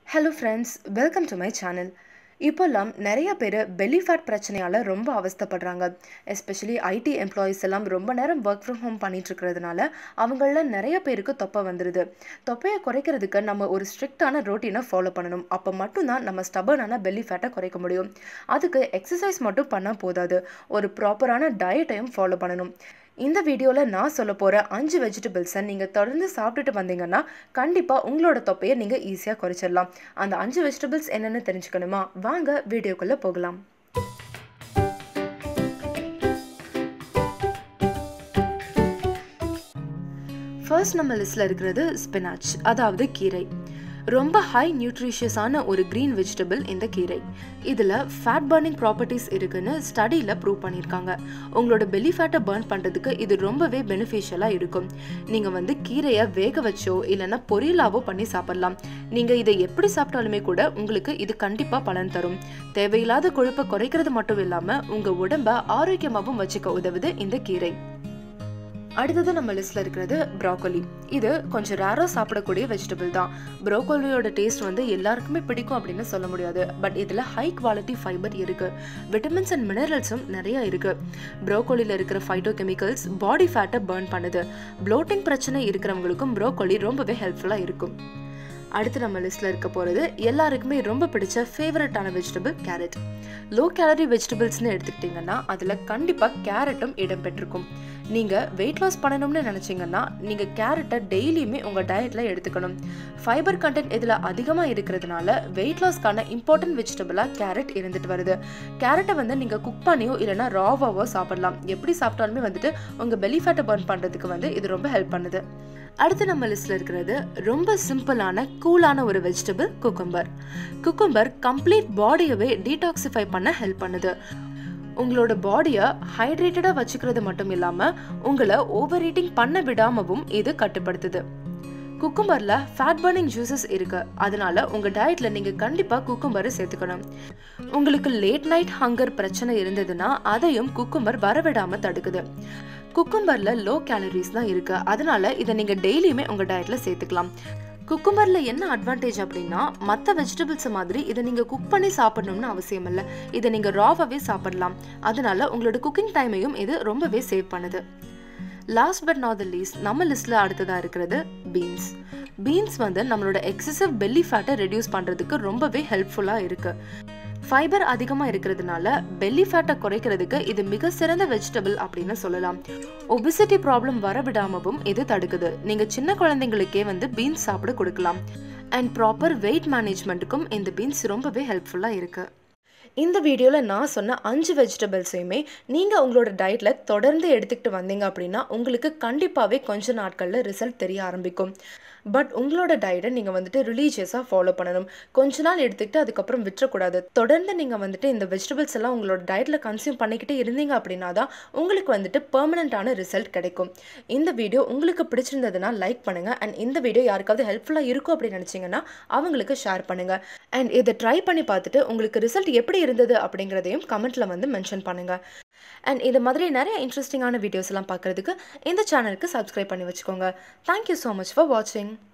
hello friends welcome to my channel இப்போல்லாம் நிறைய பேர் பெல்லி ஃபேட் பிரச்சனையால் ரொம்ப அவஸ்தைப்படுறாங்க எஸ்பெஷலி ஐடி எம்ப்ளாயீஸ் எல்லாம் ரொம்ப நேரம் ஒர்க் ஃப்ரம் ஹோம் பண்ணிட்டு இருக்கிறதுனால அவங்கள நிறைய பேருக்கு தொப்பை வந்துடுது தொப்பையை குறைக்கிறதுக்கு நம்ம ஒரு ஸ்ட்ரிக்டான ரொட்டீனை ஃபாலோ பண்ணணும் அப்போ மட்டும்தான் நம்ம ஸ்டபர்னான பெல்லி ஃபேட்டை குறைக்க முடியும் அதுக்கு எக்ஸசைஸ் மட்டும் பண்ணால் போதாது ஒரு ப்ராப்பரான டயட்டையும் ஃபாலோ பண்ணணும் இந்த வீடியோவில் நான் சொல்ல போகிற அஞ்சு வெஜிடபிள்ஸை நீங்கள் தொடர்ந்து சாப்பிட்டுட்டு வந்தீங்கன்னா கண்டிப்பாக உங்களோட தொப்பையை நீங்கள் ஈஸியாக குறைச்சிடலாம் அந்த அஞ்சு வெஜிடபிள்ஸ் என்னென்னு தெரிஞ்சுக்கணுமா வாங்க வீடியோக்குள்ளே போகலாம் ஃபர்ஸ்ட் நம்ம லிஸ்ட்டில் இருக்கிறது ஸ்பினாச் அதாவது கீரை ரொம்ப ஹை நியூட்ரிஷியஸான ஒரு க்ரீன் வெஜிடபிள் இந்த கீரை இதில் ஃபேட் பர்னிங் ப்ராப்பர்ட்டிஸ் இருக்குன்னு ஸ்டடியில் ப்ரூவ் பண்ணியிருக்காங்க உங்களோட பெல்லி ஃபேட்டை பர்ன் பண்ணுறதுக்கு இது ரொம்பவே பெனிஃபிஷியலாக இருக்கும் நீங்கள் வந்து கீரையை வேக வச்சோ இல்லைன்னா பொரியலாவோ பண்ணி சாப்பிடலாம் நீங்கள் இதை எப்படி சாப்பிட்டாலுமே கூட உங்களுக்கு இது கண்டிப்பாக பலன் தரும் தேவையில்லாத கொழுப்பை குறைக்கிறது மட்டும் இல்லாமல் உங்கள் உடம்பை ஆரோக்கியமாகவும் வச்சுக்க உதவுது இந்த கீரை அடுத்தது நம்ம லிஸ்ட்ல இருக்கிறது ப்ராக்கோலி இது கொஞ்சம் ரேராக சாப்பிடக்கூடிய வெஜிடபிள் தான் ப்ரோக்கோலியோட டேஸ்ட் வந்து எல்லாருக்குமே பிடிக்கும் அப்படின்னு சொல்ல முடியாது பட் இதில் ஹை குவாலிட்டி ஃபைபர் இருக்கு விட்டமின்ஸ் அண்ட் மினரல்ஸும் நிறைய இருக்கு ப்ரோக்கோலியில் இருக்கிற ஃபைட்டோ கெமிக்கல்ஸ் பாடி ஃபேட்டை பர்ன் பண்ணுது ப்ளோட்டிங் பிரச்சனை இருக்கிறவங்களுக்கும் ப்ரோக்கோலி ரொம்பவே ஹெல்ப்ஃபுல்லாக இருக்கும் அடுத்து நம்ம லிஸ்ட்டில் இருக்க போகிறது எல்லாருக்குமே ரொம்ப பிடிச்ச ஃபேவரட்டான வெஜிடபிள் கேரட் லோ கேலரி வெஜிடபிள்ஸ்னு எடுத்துக்கிட்டிங்கன்னா அதில் கண்டிப்பாக கேரட்டும் இடம் பெற்றிருக்கும் நீங்கள் வெயிட் லாஸ் பண்ணணும்னு நினச்சிங்கன்னா நீங்கள் கேரட்டை டெய்லியுமே உங்கள் டயட்டில் எடுத்துக்கணும் ஃபைபர் கண்டென்ட் இதில் அதிகமாக இருக்கிறதுனால வெயிட் லாஸ்க்கான இம்பார்ட்டன்ட் வெஜிடபிளாக கேரட் இருந்துட்டு வருது கேரட்டை வந்து நீங்கள் குக் பண்ணியோ இல்லைனா ராவாவோ சாப்பிடலாம் எப்படி சாப்பிட்டாலுமே வந்துட்டு உங்கள் பெலி ஃபேட்டை பர்ன் பண்ணுறதுக்கு வந்து இது ரொம்ப ஹெல்ப் பண்ணுது அடுத்து நம்ம லிஸ்ட்ல இருக்கிறது ரொம்ப சிம்பிளான கூலான ஒரு வெஜிடபிள் குக்கும்பர் குக்கும்பர் கம்ப்ளீட் பாடியவே டீடாக்சிஃபை பண்ண ஹெல்ப் பண்ணுது உங்களோட பாடியை ஹைட்ரேட்டடாக வச்சுக்கிறது மட்டும் இல்லாமல் உங்களை ஓவர் ஈட்டிங் பண்ண விடாமவும் இது கட்டுப்படுத்துது குக்கும்பரில் ஃபேட் பர்னிங் ஜூசஸ் இருக்கு அதனால உங்கள் டயட்டில் நீங்கள் கண்டிப்பாக குக்கும்பரை சேர்த்துக்கணும் உங்களுக்கு லேட் நைட் ஹங்கர் பிரச்சனை இருந்ததுன்னா அதையும் குக்கும்பர் வரவிடாமல் தடுக்குது குக்கும்பரில் லோ கேலரிஸ் தான் இருக்கு அதனால இதை நீங்கள் டெய்லியுமே உங்கள் டயட்டில் சேர்த்துக்கலாம் குக்கும்பரில் என்ன அட்வான்டேஜ் அப்படின்னா மற்ற வெஜிடபிள்ஸ் மாதிரி இதை நீங்கள் குக் பண்ணி சாப்பிடணும்னு அவசியம் இல்லை இதை நீங்கள் ராவாகவே சாப்பிடலாம் அதனால உங்களோட குக்கிங் டைமையும் இது ரொம்பவே சேவ் பண்ணுது last but not the least நம்ம லிஸ்ட்டில் அடுத்ததாக இருக்கிறது பீன்ஸ் பீன்ஸ் வந்து நம்மளோட எக்ஸசிவ் பெல்லி ஃபேட்டை ரெடியூஸ் பண்ணுறதுக்கு ரொம்பவே ஹெல்ப்ஃபுல்லாக இருக்குது ஃபைபர் அதிகமாக இருக்கிறதுனால பெல்லி ஃபேட்டை குறைக்கிறதுக்கு இது மிக சிறந்த வெஜிடபிள் அப்படின்னு சொல்லலாம் ஒபிசிட்டி ப்ராப்ளம் வர விடாமவும் இது தடுக்குது நீங்கள் சின்ன குழந்தைங்களுக்கே வந்து பீன்ஸ் சாப்பிட கொடுக்கலாம் அண்ட் ப்ராப்பர் வெயிட் மேனேஜ்மெண்ட்டுக்கும் இந்த பீன்ஸ் ரொம்பவே ஹெல்ப்ஃபுல்லாக இருக்குது இந்த வீடியோவில் நான் சொன்ன அஞ்சு வெஜிடபிள்ஸையுமே நீங்கள் உங்களோட டயட்டில் தொடர்ந்து எடுத்துக்கிட்டு வந்தீங்க அப்படின்னா உங்களுக்கு கண்டிப்பாகவே கொஞ்ச நாட்களில் ரிசல்ட் தெரிய ஆரம்பிக்கும் பட் உங்களோட டயட்டை நீங்கள் வந்துட்டு ரிலீஜியஸாக ஃபாலோ பண்ணணும் கொஞ்ச நாள் எடுத்துக்கிட்டு அதுக்கப்புறம் விட்டுறக்கூடாது தொடர்ந்து நீங்கள் வந்துட்டு இந்த வெஜிடபிள்ஸ் எல்லாம் உங்களோட டயட்டில் கன்சியூம் பண்ணிக்கிட்டே இருந்தீங்க அப்படின்னா தான் உங்களுக்கு வந்துட்டு பெர்மனண்ட்டான ரிசல்ட் கிடைக்கும் இந்த வீடியோ உங்களுக்கு பிடிச்சிருந்ததுன்னா லைக் பண்ணுங்கள் அண்ட் இந்த வீடியோ யாருக்காவது ஹெல்ப்ஃபுல்லாக இருக்கும் அப்படின்னு நினச்சிங்கன்னா அவங்களுக்கு ஷேர் பண்ணுங்கள் அண்ட் இதை ட்ரை பண்ணி பார்த்துட்டு உங்களுக்கு ரிசல்ட் எப்படி இருந்தது அப்படிங்கிறதையும் கமெண்ட்டில் வந்து மென்ஷன் பண்ணுங்கள் அண்ட் இது மாதிரி நிறைய இன்ட்ரெஸ்டிங்கான வீடியோஸ் எல்லாம் பார்க்குறதுக்கு இந்த சேனலுக்கு சப்ஸ்கிரைப் பண்ணி வச்சுக்கோங்க தேங்க்யூ ஸோ மச் ஃபார் வாட்சிங்